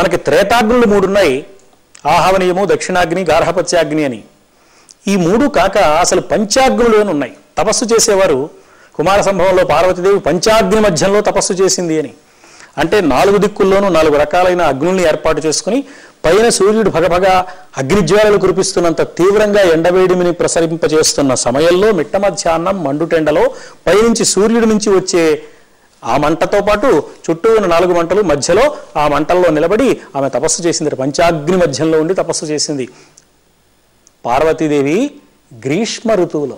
మనకి త్రేతాగ్నులు మూడు ఉన్నాయి ఆహవనీయము దక్షిణాగ్ని గార్హపత్యాగ్ని అని ఈ మూడు కాక అసలు పంచాగ్నులు అని ఉన్నాయి తపస్సు చేసేవారు కుమార సంభవంలో పార్వతీదేవి పంచాగ్ని మధ్యంలో తపస్సు చేసింది అని అంటే నాలుగు దిక్కుల్లోనూ నాలుగు రకాలైన అగ్నుల్ని ఏర్పాటు చేసుకుని పైన సూర్యుడు భగభగ అగ్నిజ్వాలలు కురిపిస్తున్నంత తీవ్రంగా ఎండవేడిమిని ప్రసరింపజేస్తున్న సమయంలో మిట్ట మధ్యాహ్నం మండుటెండలో పైనుంచి సూర్యుడి నుంచి వచ్చే ఆ మంటతో పాటు చుట్టూ ఉన్న నాలుగు మంటలు మధ్యలో ఆ మంటల్లో నిలబడి ఆమె తపస్సు చేసింది పంచాగ్ని మధ్యంలో ఉండి తపస్సు చేసింది పార్వతీదేవి గ్రీష్మ ఋతువులో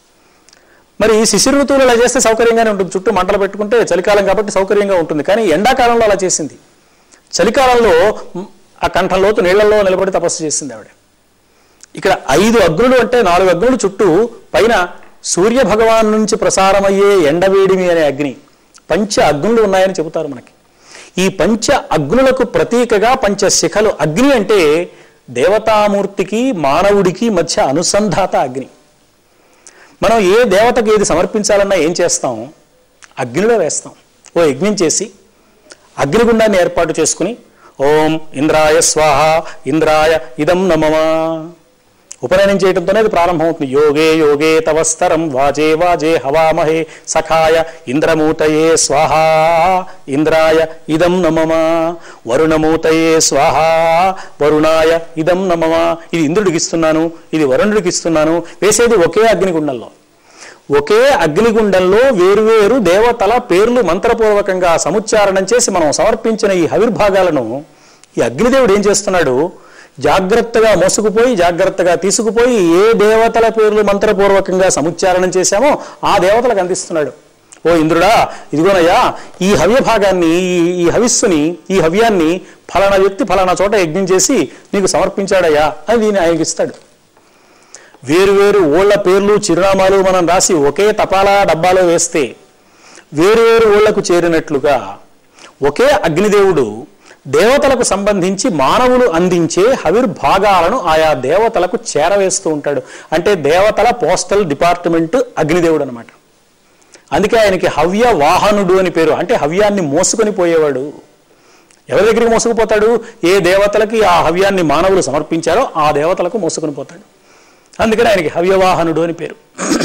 మరి శిశిర ఋతువులో అలా చేస్తే సౌకర్యంగానే ఉంటుంది చుట్టూ మంటలు పెట్టుకుంటే చలికాలం కాబట్టి సౌకర్యంగా ఉంటుంది కానీ ఎండాకాలంలో అలా చేసింది చలికాలంలో మ్, ఆ కంఠంలోతు నీళ్లలో నిలబడి తపస్సు చేసింది ఆవిడ ఇక్కడ ఐదు అగ్నులు అంటే నాలుగు అగ్నులు చుట్టూ పైన సూర్య భగవాన్ నుంచి ప్రసారమయ్యే ఎండవేడిమి అనే అగ్ని పంచ అగ్నులు ఉన్నాయని చెబుతారు మనకి ఈ పంచ అగ్నులకు ప్రతీకగా పంచ శిఖలు అగ్ని అంటే దేవతామూర్తికి మానవుడికి మధ్య అనుసంధాత అగ్ని మనం ఏ దేవతకి ఏది సమర్పించాలన్నా ఏం చేస్తాం అగ్నిలో వేస్తాం ఓ యజ్ఞం చేసి అగ్నిగుండాన్ని ఏర్పాటు చేసుకుని ఓం ఇంద్రాయ స్వాహ ఇంద్రాయ ఇదం నమమా ఉపనయనం చేయడంతోనే అది ప్రారంభమవుతుంది యోగే యోగే తవస్తరం వాజే వాజే హవామహే సఖాయ ఇంద్రమూతయే స్వాహ ఇంద్రాయ ఇదం నమమా వరుణమూతయే స్వాహ వరుణాయ ఇదం నమమా ఇది ఇంద్రుడికి ఇస్తున్నాను ఇది వరుణుడికి ఇస్తున్నాను వేసేది ఒకే అగ్నిగుండంలో ఒకే అగ్నిగుండంలో వేరువేరు దేవతల పేర్లు మంత్రపూర్వకంగా సముచ్చారణం చేసి మనం సమర్పించిన ఈ హవిర్భాగాలను ఈ అగ్నిదేవుడు ఏం చేస్తున్నాడు జాగ్రత్తగా మోసుకుపోయి జాగ్రత్తగా తీసుకుపోయి ఏ దేవతల పేర్లు మంత్రపూర్వకంగా సముచ్చారణం చేశామో ఆ దేవతలకు అందిస్తున్నాడు ఓ ఇంద్రుడా ఇదిగోనయ్యా ఈ హవ్య భాగాన్ని ఈ- ఈ హవిస్సుని ఈ హవ్యాన్ని ఫలానా వ్యక్తి ఫలానా చోట యజ్ఞం చేసి నీకు సమర్పించాడయ్యా అని దీన్ని ఆయనకి ఇస్తాడు వేరువేరు ఊళ్ళ పేర్లు చిరునామాలు మనం రాసి ఒకే తపాలా డబ్బాలో వేస్తే వేరువేరు ఊళ్ళకు చేరినట్లుగా ఒకే అగ్నిదేవుడు దేవతలకు సంబంధించి మానవులు అందించే హవిర్భాగాలను ఆయా దేవతలకు చేరవేస్తూ ఉంటాడు అంటే దేవతల పోస్టల్ డిపార్ట్మెంట్ అగ్నిదేవుడు అనమాట అందుకే ఆయనకి హవ్య వాహనుడు అని పేరు అంటే హవ్యాన్ని మోసుకొని పోయేవాడు ఎవరి దగ్గరికి మోసుకుపోతాడు ఏ దేవతలకి ఆ హవ్యాన్ని మానవులు సమర్పించారో ఆ దేవతలకు మోసుకొని పోతాడు అందుకని ఆయనకి హవ్యవాహనుడు అని పేరు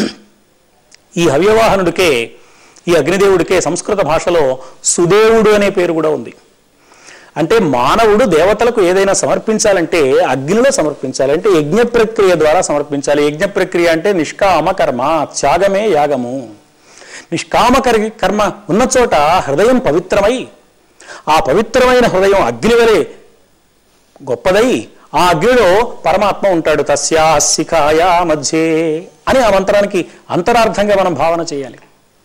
ఈ హవ్యవాహనుడికే ఈ అగ్నిదేవుడికే సంస్కృత భాషలో సుదేవుడు అనే పేరు కూడా ఉంది అంటే మానవుడు దేవతలకు ఏదైనా సమర్పించాలంటే అగ్నిలో సమర్పించాలి అంటే యజ్ఞ ప్రక్రియ ద్వారా సమర్పించాలి యజ్ఞ ప్రక్రియ అంటే నిష్కామ కర్మ త్యాగమే యాగము నిష్కామ కర్- కర్మ ఉన్న చోట హృదయం పవిత్రమై ఆ పవిత్రమైన హృదయం అగ్ని వలె గొప్పదై ఆ అగ్నిలో పరమాత్మ ఉంటాడు తస్యా శిఖాయా మధ్యే అని ఆ మంత్రానికి అంతరార్థంగా మనం భావన చేయాలి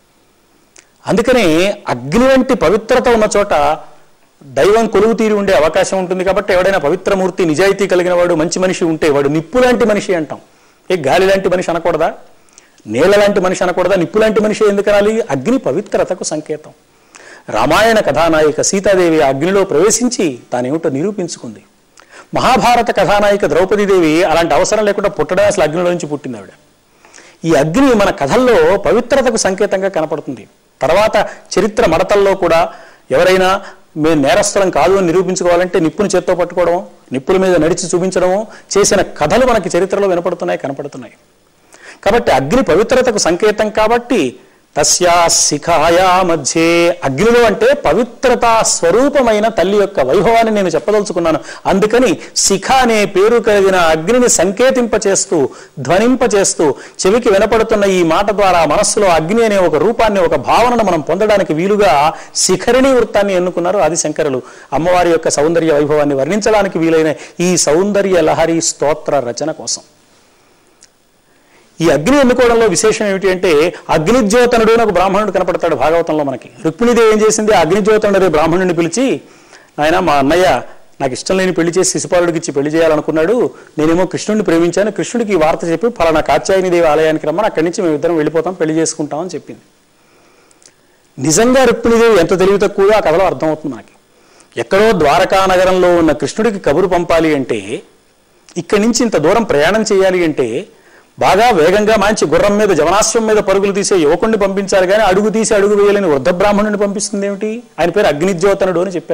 అందుకనే అగ్ని వంటి పవిత్రత ఉన్న చోట దైవం కొలువు తీరి ఉండే అవకాశం ఉంటుంది కాబట్టి ఎవడైనా పవిత్రమూర్తి నిజాయితీ కలిగిన వాడు మంచి మనిషి ఉంటే వాడు నిప్పు లాంటి మనిషి అంటాం ఏ గాలి లాంటి మనిషి అనకూడదా నీళ్ళ లాంటి మనిషి అనకూడదా నిప్పు లాంటి మనిషి ఎందుకు అనాలి అగ్ని పవిత్రతకు సంకేతం రామాయణ కథానాయిక సీతాదేవి ఆ అగ్నిలో ప్రవేశించి తానేమిటో నిరూపించుకుంది మహాభారత కథానాయిక ద్రౌపదీదేవి అలాంటి అవసరం లేకుండా పుట్టడం అసలు అగ్నిలో నుంచి పుట్టింది ఆవిడ ఈ అగ్ని మన కథల్లో పవిత్రతకు సంకేతంగా కనపడుతుంది తర్వాత చరిత్ర మడతల్లో కూడా ఎవరైనా మేము నేరస్తులం కాదు అని నిరూపించుకోవాలంటే నిప్పుని చేత్తో పట్టుకోవడం నిప్పుల మీద నడిచి చూపించడము చేసిన కథలు మనకి చరిత్రలో వినపడుతున్నాయి కనపడుతున్నాయి కాబట్టి అగ్ని పవిత్రతకు సంకేతం కాబట్టి తస్యా శిఖాయా మధ్యే అగ్నిలో అంటే పవిత్రతా స్వరూపమైన తల్లి యొక్క వైభవాన్ని నేను చెప్పదలుచుకున్నాను అందుకని శిఖ అనే పేరు కలిగిన అగ్నిని సంకేతింపచేస్తూ ధ్వనింపచేస్తూ చెవికి వినపడుతున్న ఈ మాట ద్వారా మనస్సులో అగ్ని అనే ఒక రూపాన్ని ఒక భావనను మనం పొందడానికి వీలుగా శిఖరిణి వృత్తాన్ని ఎన్నుకున్నారు ఆదిశంకరులు అమ్మవారి యొక్క సౌందర్య వైభవాన్ని వర్ణించడానికి వీలైన ఈ సౌందర్య లహరి స్తోత్ర రచన కోసం ఈ అగ్ని ఎన్నుకోవడంలో విశేషం ఏమిటి అంటే అగ్నిజ్యోతనుడు అని ఒక బ్రాహ్మణుడు కనపడతాడు భాగవతంలో మనకి రుక్మిణీదేవి ఏం చేసింది ఆ అగ్నిజ్యోతనుడు అనే బ్రాహ్మణుడిని పిలిచి ఆయన మా అన్నయ్య నాకు ఇష్టం లేని పెళ్లి చేసి శిశుపాలుడికి ఇచ్చి పెళ్లి చేయాలనుకున్నాడు నేనేమో కృష్ణుడిని ప్రేమించాను కృష్ణుడికి ఈ వార్త చెప్పి ఫలానా కాత్యాయని దేవి ఆలయానికి రమ్మని అక్కడి నుంచి మేము ఇద్దరం వెళ్ళిపోతాం పెళ్లి చేసుకుంటాం అని చెప్పింది నిజంగా రుక్మిణీదేవి ఎంత తెలివి తక్కువగా ఆ కథలో అర్థమవుతుంది మనకి ఎక్కడో ద్వారకా నగరంలో ఉన్న కృష్ణుడికి కబురు పంపాలి అంటే ఇక్కడి నుంచి ఇంత దూరం ప్రయాణం చేయాలి అంటే బాగా వేగంగా మంచి గుర్రం మీద జవనాశ్వం మీద పరుగులు తీసే యువకుడిని పంపించాలి కానీ అడుగు తీసి అడుగు వేయలేని వృద్ధ బ్రాహ్మణుని పంపిస్తుంది ఏమిటి ఆయన పేరు అగ్నిజ్యోతనుడు అని చెప్పారు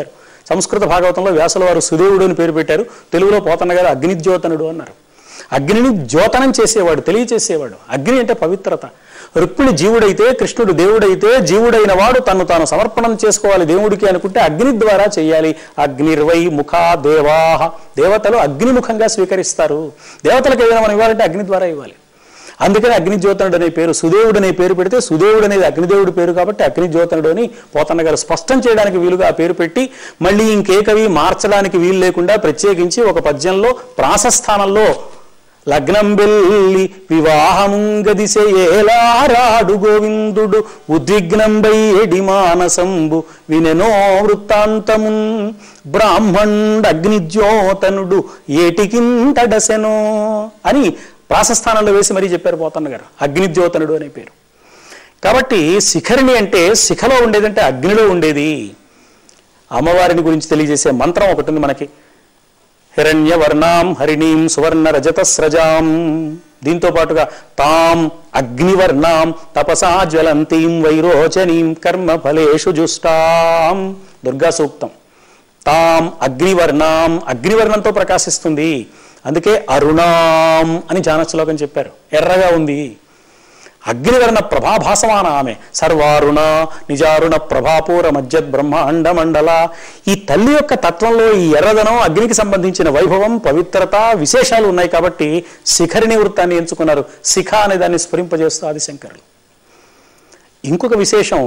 సంస్కృత భాగవతంలో వ్యాసుల వారు సుదేవుడు అని పేరు పెట్టారు తెలుగులో పోతన్న గారు అగ్నిజ్యోతనుడు అన్నారు అగ్నిని ద్యోతనం చేసేవాడు తెలియచేసేవాడు అగ్ని అంటే పవిత్రత రుక్మిణి జీవుడైతే కృష్ణుడు దేవుడైతే జీవుడైన వాడు తను తాను సమర్పణం చేసుకోవాలి దేవుడికి అనుకుంటే అగ్ని ద్వారా చేయాలి అగ్నిర్వై ముఖ దేవాహ దేవతలు అగ్నిముఖంగా స్వీకరిస్తారు దేవతలకు ఏదైనా మనం ఇవ్వాలంటే అగ్ని ద్వారా ఇవ్వాలి అందుకని అగ్నిజ్యోతనుడు అనే పేరు సుదేవుడు అనే పేరు పెడితే సుదేవుడు అనేది అగ్నిదేవుడి పేరు కాబట్టి అగ్నిజ్యోతనుడు అని పోతన్న గారు స్పష్టం చేయడానికి వీలుగా ఆ పేరు పెట్టి మళ్ళీ ఇంకే కవి మార్చడానికి వీలు లేకుండా ప్రత్యేకించి ఒక పద్యంలో ప్రాసస్థానంలో లగ్నం బెల్లి వివాహముంగదిసే ఏలారాడు గోవిందుడు ఉద్విగ్నంబై ఎడి మానసంబు వినెనో వృత్తాంతమున్ బ్రాహ్మణ్ అగ్నిజ్యోతనుడు ఏటికింతడసెనో అని ప్రాసస్థానంలో వేసి మరీ చెప్పారు పోతన్న గారు అగ్నిజ్యోతనుడు అనే పేరు కాబట్టి శిఖరిణి అంటే శిఖలో ఉండేదంటే అగ్నిలో ఉండేది అమ్మవారిని గురించి తెలియజేసే మంత్రం ఒకటి ఉంది మనకి హిరణ్యవర్ణాం హరిణీం సువర్ణ రజతస్రజాం దీంతో పాటుగా తాం అగ్నివర్ణాం తపసా జ్వలంతీం వైరోచనీం కర్మ ఫలేషు జుష్టాం దుర్గా సూక్తం తాం అగ్నివర్ణాం అగ్నివర్ణంతో ప్రకాశిస్తుంది అందుకే అరుణాం అని జాన శ్లోకం చెప్పారు ఎర్రగా ఉంది అగ్నివర్ణ ప్రభాభాసమాన ఆమె సర్వారుణ నిజారుణ ప్రభాపూర మధ్యత్ బ్రహ్మాండ మండల ఈ తల్లి యొక్క తత్వంలో ఈ ఎర్రదనం అగ్నికి సంబంధించిన వైభవం పవిత్రత విశేషాలు ఉన్నాయి కాబట్టి శిఖరిణి వృత్తాన్ని ఎంచుకున్నారు శిఖ అనే దాన్ని స్ఫురింపజేస్తూ ఆదిశంకరులు ఇంకొక విశేషం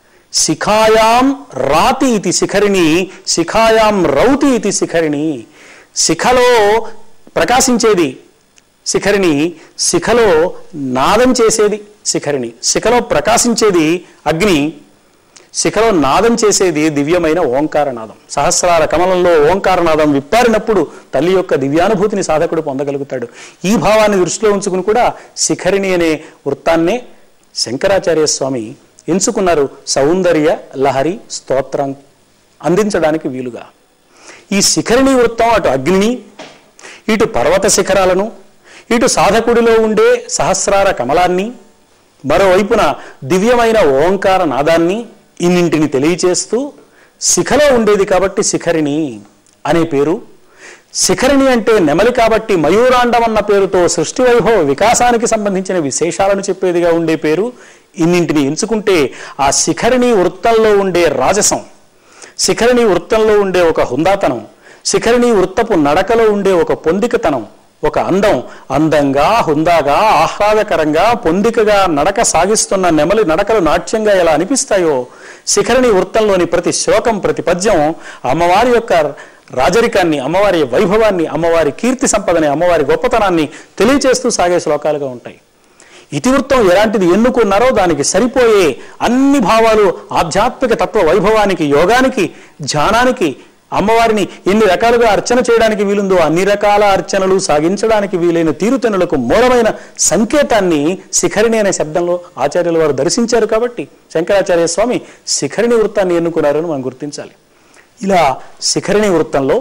శిఖాయాం రాతి ఇది శిఖరిణి శిఖాయాం రౌతి ఇది శిఖరిణి శిఖలో ప్రకాశించేది శిఖరిణి శిఖలో నాదం చేసేది శిఖరిణి శిఖలో ప్రకాశించేది అగ్ని శిఖలో నాదం చేసేది దివ్యమైన ఓంకారనాదం సహస్రాల కమలంలో ఓంకారనాదం విప్పారినప్పుడు తల్లి యొక్క దివ్యానుభూతిని సాధకుడు పొందగలుగుతాడు ఈ భావాన్ని దృష్టిలో ఉంచుకుని కూడా శిఖరిణి అనే వృత్తాన్నే శంకరాచార్య స్వామి ఎంచుకున్నారు సౌందర్య లహరి స్తోత్రం అందించడానికి వీలుగా ఈ శిఖరిణి వృత్తం అటు అగ్నిని ఇటు పర్వత శిఖరాలను ఇటు సాధకుడిలో ఉండే సహస్రార కమలాన్ని మరోవైపున దివ్యమైన ఓంకార నాదాన్ని ఇన్నింటిని తెలియచేస్తూ శిఖలో ఉండేది కాబట్టి శిఖరిణి అనే పేరు శిఖరిణి అంటే నెమలి కాబట్టి మయూరాండం అన్న పేరుతో సృష్టి వైభవ వికాసానికి సంబంధించిన విశేషాలను చెప్పేదిగా ఉండే పేరు ఇన్నింటిని ఎంచుకుంటే ఆ శిఖరిణి వృత్తంలో ఉండే రాజసం శిఖరిణి వృత్తంలో ఉండే ఒక హుందాతనం శిఖరిణి వృత్తపు నడకలో ఉండే ఒక పొందికతనం ఒక అందం అందంగా హుందాగా ఆహ్లాదకరంగా పొందికగా నడక సాగిస్తున్న నెమలి నడకలు నాట్యంగా ఎలా అనిపిస్తాయో శిఖరిణి వృత్తంలోని ప్రతి శ్లోకం ప్రతి పద్యం అమ్మవారి యొక్క రాజరికాన్ని అమ్మవారి వైభవాన్ని అమ్మవారి కీర్తి సంపదని అమ్మవారి గొప్పతనాన్ని తెలియచేస్తూ సాగే శ్లోకాలుగా ఉంటాయి ఇతివృత్తం ఎలాంటిది ఎన్నుకున్నారో దానికి సరిపోయే అన్ని భావాలు ఆధ్యాత్మిక తత్వ వైభవానికి యోగానికి ధ్యానానికి అమ్మవారిని ఎన్ని రకాలుగా అర్చన చేయడానికి వీలుందో అన్ని రకాల అర్చనలు సాగించడానికి వీలైన తీరుతెన్నులకు మూలమైన సంకేతాన్ని శిఖరిణి అనే శబ్దంలో ఆచార్యుల వారు దర్శించారు కాబట్టి శంకరాచార్య స్వామి శిఖరిణి వృత్తాన్ని ఎన్నుకున్నారని మనం గుర్తించాలి ఇలా శిఖరిణి వృత్తంలో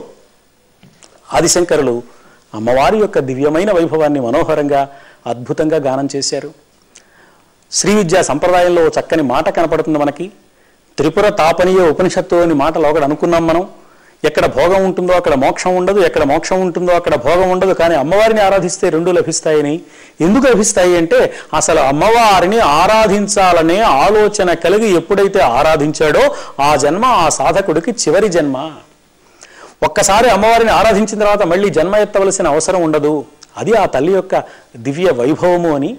ఆదిశంకరులు అమ్మవారి యొక్క దివ్యమైన వైభవాన్ని మనోహరంగా అద్భుతంగా గానం చేశారు శ్రీ విద్యా సంప్రదాయంలో ఓ చక్కని మాట కనపడుతుంది మనకి త్రిపుర తాపనీయ ఉపనిషత్తు అని మాటలు ఒకటి అనుకున్నాం మనం ఎక్కడ భోగం ఉంటుందో అక్కడ మోక్షం ఉండదు ఎక్కడ మోక్షం ఉంటుందో అక్కడ భోగం ఉండదు కానీ అమ్మవారిని ఆరాధిస్తే రెండు లభిస్తాయని ఎందుకు లభిస్తాయి అంటే అసలు అమ్మవారిని ఆరాధించాలనే ఆలోచన కలిగి ఎప్పుడైతే ఆరాధించాడో ఆ జన్మ ఆ సాధకుడికి చివరి జన్మ ఒక్కసారి అమ్మవారిని ఆరాధించిన తర్వాత మళ్ళీ జన్మ ఎత్తవలసిన అవసరం ఉండదు అది ఆ తల్లి యొక్క దివ్య వైభవము అని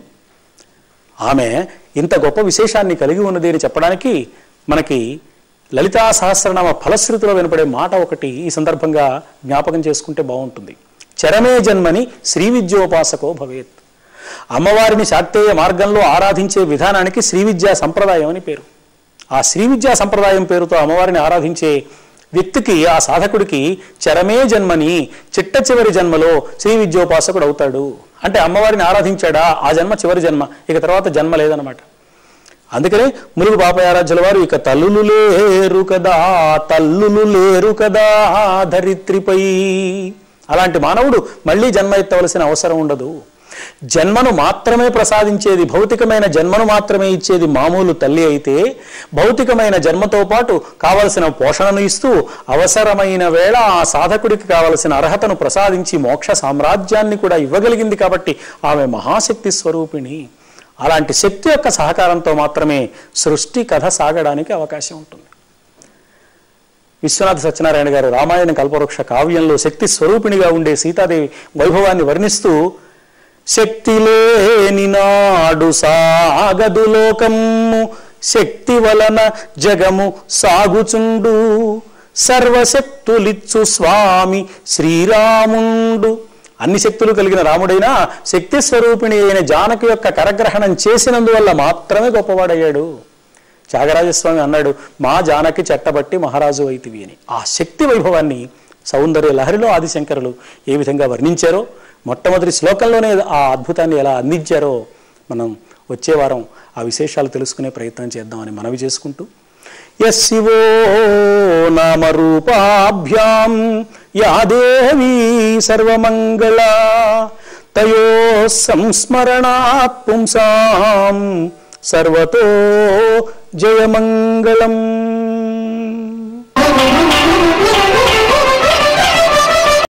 ఆమె ఇంత గొప్ప విశేషాన్ని కలిగి ఉన్నది అని చెప్పడానికి మనకి లలితా సహస్రనామ ఫలశ్రుతిలో వినపడే మాట ఒకటి ఈ సందర్భంగా జ్ఞాపకం చేసుకుంటే బాగుంటుంది చరమే జన్మని శ్రీ విద్యోపాసకో భవేత్ అమ్మవారిని శాక్తేయ మార్గంలో ఆరాధించే విధానానికి శ్రీ విద్యా సంప్రదాయం అని పేరు ఆ శ్రీ విద్యా సంప్రదాయం పేరుతో అమ్మవారిని ఆరాధించే వ్యక్తికి ఆ సాధకుడికి చరమే జన్మని చిట్ట చివరి జన్మలో శ్రీ విద్యోపాసకుడు అవుతాడు అంటే అమ్మవారిని ఆరాధించాడా ఆ జన్మ చివరి జన్మ ఇక తర్వాత జన్మ లేదనమాట అందుకనే ములుగు బాపయారాధ్యుల వారు ఇక తల్లులు లేరు కదా తల్లులు లేరు కదా ధరిత్రిపై అలాంటి మానవుడు మళ్ళీ జన్మ ఎత్తవలసిన అవసరం ఉండదు జన్మను మాత్రమే ప్రసాదించేది భౌతికమైన జన్మను మాత్రమే ఇచ్చేది మామూలు తల్లి అయితే భౌతికమైన జన్మతో పాటు కావలసిన పోషణను ఇస్తూ అవసరమైన వేళ ఆ సాధకుడికి కావలసిన అర్హతను ప్రసాదించి మోక్ష సామ్రాజ్యాన్ని కూడా ఇవ్వగలిగింది కాబట్టి ఆమె మహాశక్తి స్వరూపిణి అలాంటి శక్తి యొక్క సహకారంతో మాత్రమే సృష్టి కథ సాగడానికి అవకాశం ఉంటుంది విశ్వనాథ సత్యనారాయణ గారు రామాయణ కల్పవృక్ష కావ్యంలో శక్తి స్వరూపిణిగా ఉండే సీతాదేవి వైభవాన్ని వర్ణిస్తూ శక్తి లేని నాడు సాగదు లోకము శక్తి వలన జగము సాగుచుండు సర్వశక్తులిచ్చు స్వామి శ్రీరాముండు అన్ని శక్తులు కలిగిన రాముడైనా శక్తి స్వరూపిణి అయిన జానకి యొక్క కరగ్రహణం చేసినందువల్ల మాత్రమే గొప్పవాడయ్యాడు త్యాగరాజస్వామి అన్నాడు మా జానకి చెట్టబట్టి మహారాజు అయితివి అని ఆ శక్తి వైభవాన్ని సౌందర్య లహరిలో ఆదిశంకరులు ఏ విధంగా వర్ణించారో మొట్టమొదటి శ్లోకంలోనే ఆ అద్భుతాన్ని ఎలా అందించారో మనం వచ్చే వారం ఆ విశేషాలు తెలుసుకునే ప్రయత్నం చేద్దామని మనవి చేసుకుంటూ ఎస్ శివో నామరూపాభ్యాం యా దేవీ సర్వమంగళ తయో సంస్మరణాత్ పుంసాం సర్వతో జయమంగళం